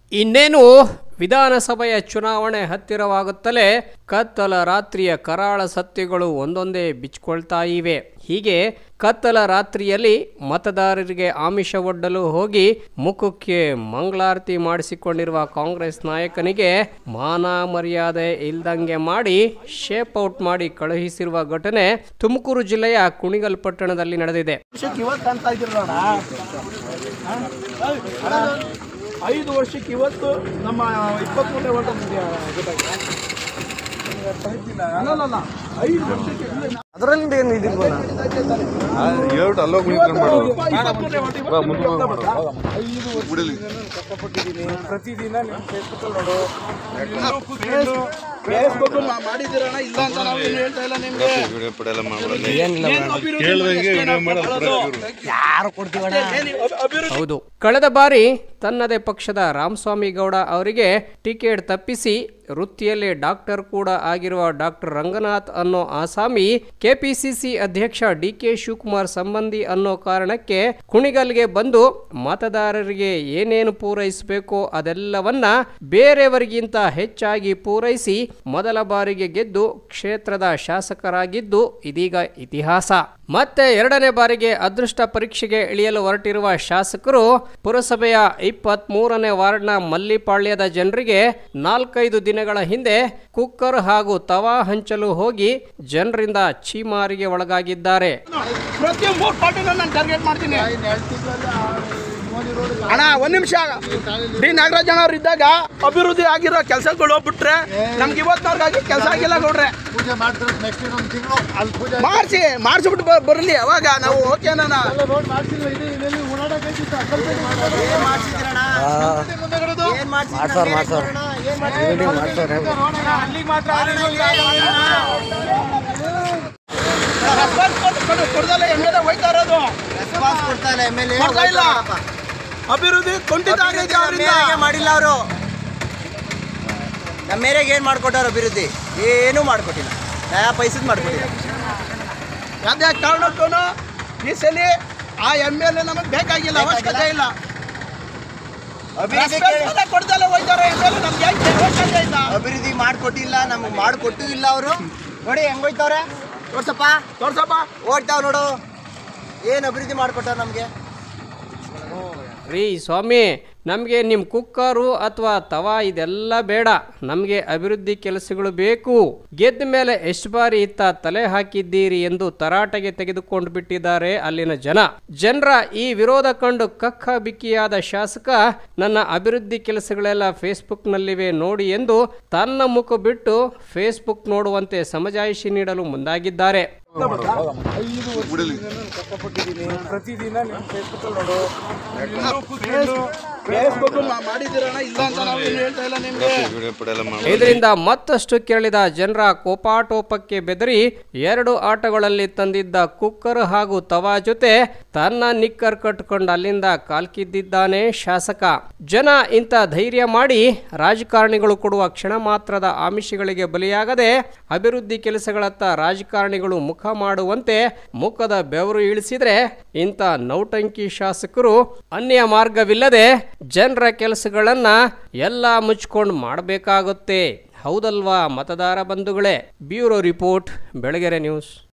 ಇನ್ನೇನು ವಿಧಾನಸಭೆಯ ಚುನಾವಣೆ ಹತ್ತಿರವಾಗುತ್ತಲೇ ಕತ್ತಲ ರಾತ್ರಿಯ ಕರಾಳ ಸತ್ಯಗಳು ಒಂದೊಂದೇ ಬಿಚ್ಕೊಳ್ತಾ ಇವೆ ಹೀಗೆ ಕತ್ತಲ ರಾತ್ರಿಯಲ್ಲಿ ಮತದಾರರಿಗೆ ಆಮಿಷವೊಡ್ಡಲು ಹೋಗಿ ಮುಖಕ್ಕೆ ಮಂಗಳಾರತಿ ಮಾಡಿಸಿಕೊಂಡಿರುವ ಕಾಂಗ್ರೆಸ್ ನಾಯಕನಿಗೆ ಮಾನ ಮರ್ಯಾದೆ ಇಲ್ದಂಗೆ ಮಾಡಿ ಶೇಪ್ ಔಟ್ ಮಾಡಿ ಕಳುಹಿಸಿರುವ ಘಟನೆ ತುಮಕೂರು ಜಿಲ್ಲೆಯ ಕುಣಿಗಲ್ ಪಟ್ಟಣದಲ್ಲಿ ನಡೆದಿದೆ ವರ್ಷಕ್ಕೆ ಇವತ್ತು ಅಂತ ಇದ್ದೀರಲ್ಲ ಐದು ವರ್ಷಕ್ಕೆ ಇವತ್ತು ನಮ್ಮ ಇಪ್ಪತ್ಮೂರನೇ ವರ್ಷ ಅಲ್ಲಲ್ಲ ಐದು ವರ್ಷಕ್ಕೆ ಅದರಲ್ಲಿ ಏನು ಇದಿಲ್ವಲ್ಲ ಹೇಳ್ಬಿಟ್ಟು ಅಲ್ಲೋಗಿ ನಿಂತ್ಕೊಂಡು ಮಾಡೋದು ಇಪ್ಪತ್ಮೂರನೇ ವರ್ಷ ಬಾ, ಮುಂದೆ ಇವತ್ತು ಮಾಡು. ಗೊತ್ತಾ? ಐದು ವರ್ಷ ಕಷ್ಟಪಟ್ಟಿದ್ದೀನಿ ಪ್ರತಿದಿನ ನಿಮ್ಮ ಫೇಸ್ಬುಕ್ ನೋಡು ಫೇಸ್ಬುಕ್ ಮಾಡಿದಿರಣ ಇಲ್ಲ ಅಂತ ನಾವು ಏನು ಹೇಳ್ತಾ ಇಲ್ಲ ನಿಮ್ಗೆ ವಿಡಿಯೋ ಪಡೆಯಲ್ಲ ಮಾಡ್ಬಿಡಲ್ಲ ಏನು ಅಭಿವೃದ್ಧಿ ಕೇಳ್ದಂಗೆ ಅಷ್ಟೇ ನಾವು ವಿಡಿಯೋ ಮಾಡೋದು ಮಾಡೋದು. ಯಾರು ಕೊಡ್ತೀವಣ್ಣ ಏನು ಅಭಿ- ಅಭಿವೃದ್ಧಿ ಹೌದು ಕಳೆದ ಬಾರಿ ತನ್ನದೇ ಪಕ್ಷದ ರಾಮಸ್ವಾಮಿ ಗೌಡ ಅವರಿಗೆ ಟಿಕೆಟ್ ತಪ್ಪಿಸಿ ವೃತ್ತಿಯಲ್ಲಿ ಡಾಕ್ಟರ್ ಕೂಡ ಆಗಿರುವ ಡಾಕ್ಟರ್ ರಂಗನಾಥ್ ಅನ್ನೋ ಆಸಾಮಿ ಕೆಪಿಸಿಸಿ ಅಧ್ಯಕ್ಷ ಡಿ ಕೆ ಶಿವಕುಮಾರ್ ಸಂಬಂಧಿ ಅನ್ನೋ ಕಾರಣಕ್ಕೆ ಕುಣಿಗಲ್ಗೆ ಬಂದು ಮತದಾರರಿಗೆ ಏನೇನು ಪೂರೈಸಬೇಕೋ ಅದೆಲ್ಲವನ್ನ ಬೇರೆಯವರಿಗಿಂತ ಹೆಚ್ಚಾಗಿ ಪೂರೈಸಿ ಮೊದಲ ಬಾರಿಗೆ ಗೆದ್ದು ಕ್ಷೇತ್ರದ ಶಾಸಕರಾಗಿದ್ದು ಇದೀಗ ಇತಿಹಾಸ ಮತ್ತೆ ಎರಡನೇ ಬಾರಿಗೆ ಅದೃಷ್ಟ ಪರೀಕ್ಷೆಗೆ ಇಳಿಯಲು ಹೊರಟಿರುವ ಶಾಸಕರು ಪುರಸಭೆಯ ಇಪ್ಪತ್ತ್ ಮೂರನೇ ವಾರ್ಡ್ನ ಮಲ್ಲಿಪಾಳ್ಯದ ಜನರಿಗೆ ನಾಲ್ಕೈದು ದಿನಗಳ ಹಿಂದೆ ಕುಕ್ಕರ್ ಹಾಗೂ ತವಾ ಹಂಚಲು ಹೋಗಿ ಜನರಿಂದ ಚೀಮಾರಿಗೆ ಒಳಗಾಗಿದ್ದಾರೆ ಪ್ರತಿ ಮೂರು ಪಾರ್ಟಿನ ನಾನು ಟಾರ್ಗೆಟ್ ಮಾಡ್ತೀನಿ ಅಣ್ಣ ಒಂದ್ ನಿಮಿಷ ಡಿ ನಾಗರಾಜ್ ಅಣ್ಣ ಅವ್ರು ಇದ್ದಾಗ ಅಭಿವೃದ್ಧಿ ಆಗಿರೋ ಕೆಲಸಗಳು ಬಿಟ್ರೆ ನಮ್ಗೆ ಇವತ್ತಿನವ್ರಿಗಾಗಿ ಕೆಲಸ ಆಗಿಲ್ಲ ನೋಡ್ರೆ ಪೂಜೆ ಮಾಡ್ತಾರೆ ನೆಕ್ಸ್ಟ್ ಇನ್ನೊಂದು ತಿಂಗಳು ಅಲ್ಲಿ ಪೂಜೆ ಮಾಡಿಸಿ ಮಾಡಿಸ್ಬಿಟ್ಟು ಬ- ಬರಲಿ ಅವಾಗ ನಾವು ಓಕೆ ಅಣ್ಣ ರೋಡ್ ಮಾಡ್ಸಿಲ್ಲ ಇದೆ ಇಲ್ಲಿ ಓಡಾಡಕ್ಕಾಗಿತ್ತು ಮಾಡ್ಸೋರ್ ಮಾಡ್ಸೋರ್ ಮಾಡ್ಸೋರ್ ಕೊಡ್ದಲ್ಲ ಎಮ್ಮೆ ಹೋಯ್ತಾ ಇರೋದು ಮಾಡ್ತಾ ಇಲ್ಲ ಅಭಿವೃದ್ಧಿ ಕುಂಠಿತ ಆಗೈತೆ ಅವರಿಂದ ಮಾಡಿಲ್ಲ ಅವರು ನಮ್ಮ ಮೇರೆಗೆ ಏನು ಮಾಡ್ಕೊಟ್ಟಾರ ಅಭಿವೃದ್ಧಿ ಏನೂ ಮಾಡ್ಕೊಟ್ಟಿಲ್ಲ ನಯಾ ಪೈಸದ್ ಮಾಡ್ಕೊಟ್ಟಿಲ್ಲ ಯಾವುದೇ ಕಾರಣಕ್ಕೂ ಈ ಸಲ ಆ ಎಮ್ ಎಲ್ ಎ ನಮಗೆ ಬೇಕಾಗಿಲ್ಲ ಅವಶ್ಯಕತೆ ಇಲ್ಲ ಅಭಿವೃದ್ಧಿ ಕೊಡ್ದಲ್ಲ ಹೋಯ್ತಾರೆ ಎಮ್ ಎಲ್ ಎ ನಮ್ಗೆ ಯಾಕೆ ಅವಶ್ಯಕತೆ ಇಲ್ಲ ಅಭಿವೃದ್ಧಿ ಮಾಡ್ಕೊಟ್ಟಿಲ್ಲ ನಮಗೆ ಮಾಡಿಕೊಟ್ಟು ಇಲ್ಲ ಅವರು ನೋಡಿ ಹೆಂಗೋಯ್ತವ್ರೆ ತೋರ್ಸಪ್ಪ ತೋರ್ಸಪ್ಪ ಓಡ್ತಾವ್ ನೋಡು ಏನು ಅಭಿವೃದ್ಧಿ ಮಾಡ್ಕೊಟ್ಟಾರ ನಮಗೆ ರೀ ಸ್ವಾಮಿ ನಮಗೆ ನಿಮ್ಮ ಕುಕ್ಕರು ಅಥವಾ ತವಾ ಇದೆಲ್ಲ ಬೇಡ ನಮಗೆ ಅಭಿವೃದ್ಧಿ ಕೆಲಸಗಳು ಬೇಕು ಗೆದ್ದ ಮೇಲೆ ಎಷ್ಟು ಬಾರಿ ಇತ್ತ ತಲೆ ಹಾಕಿದ್ದೀರಿ ಎಂದು ತರಾಟೆಗೆ ತೆಗೆದುಕೊಂಡು ಬಿಟ್ಟಿದ್ದಾರೆ ಅಲ್ಲಿನ ಜನ ಜನರ ಈ ವಿರೋಧ ಕಂಡು ಕಕ್ಕ ಬಿಕ್ಕಿಯಾದ ಶಾಸಕ ನನ್ನ ಅಭಿವೃದ್ಧಿ ಕೆಲಸಗಳೆಲ್ಲ ಫೇಸ್ಬುಕ್ನಲ್ಲಿವೆ ನೋಡಿ ಎಂದು ತನ್ನ ಮುಖ ಬಿಟ್ಟು ಫೇಸ್ಬುಕ್ ನೋಡುವಂತೆ ಸಮಜಾಯಿಷಿ ನೀಡಲು ಮುಂದಾಗಿದ್ದಾರೆ ಪ್ರತಿದಿನ ನಿಮ್ಮ ಫೇಸ್ಬುಕ್ ನೋಡು ಫೇಸ್ಬುಕ್ ಮಾಡಿದಿರಣ ಇಲ್ಲ ಅಂತ ನಾವು ಏನು ಹೇಳ್ತಾ ಇಲ್ಲ ನಿಮ್ಗೆ ವಿಡಿಯೋ ಪಡೆಯಲ್ಲ ಮಾಡ್ಬಿಡಲ್ಲ ಇದರಿಂದ ಮತ್ತಷ್ಟು ಕೆರಳಿದ ಜನರ ಕೋಪಾಟೋಪಕ್ಕೆ ಬೆದರಿ ಎರಡು ಆಟಗಳಲ್ಲಿ ತಂದಿದ್ದ ಕುಕ್ಕರ್ ಹಾಗೂ ತವಾ ಜೊತೆ ತನ್ನ ನಿಕ್ಕರ್ ಕಟ್ಟಿಕೊಂಡು ಅಲ್ಲಿಂದ ಕಾಲ್ಕಿದ್ದಿದ್ದಾನೆ ಶಾಸಕ ಜನ ಇಂಥ ಧೈರ್ಯ ಮಾಡಿ ರಾಜಕಾರಣಿಗಳು ಕೊಡುವ ಕ್ಷಣ ಮಾತ್ರದ ಆಮಿಷಗಳಿಗೆ ಬಲಿಯಾಗದೆ ಅಭಿವೃದ್ಧಿ ಕೆಲಸಗಳತ್ತ ರಾಜಕಾರಣಿಗಳು ಮುಖ ಮಾಡುವಂತೆ ಮುಖದ ಬೆವರು ಇಳಿಸಿದ್ರೆ ಇಂಥ ನೌಟಂಕಿ ಶಾಸಕರು ಅನ್ಯ ಮಾರ್ಗವಿಲ್ಲದೆ ಜನರ ಕೆಲಸಗಳನ್ನ ಎಲ್ಲ ಮುಚ್ಕೊಂಡು ಮಾಡಬೇಕಾಗುತ್ತೆ ಹೌದಲ್ವಾ ಮತದಾರ ಬಂಧುಗಳೇ ಬ್ಯೂರೋ ರಿಪೋರ್ಟ್ ಬೆಳಗೆರೆ ನ್ಯೂಸ್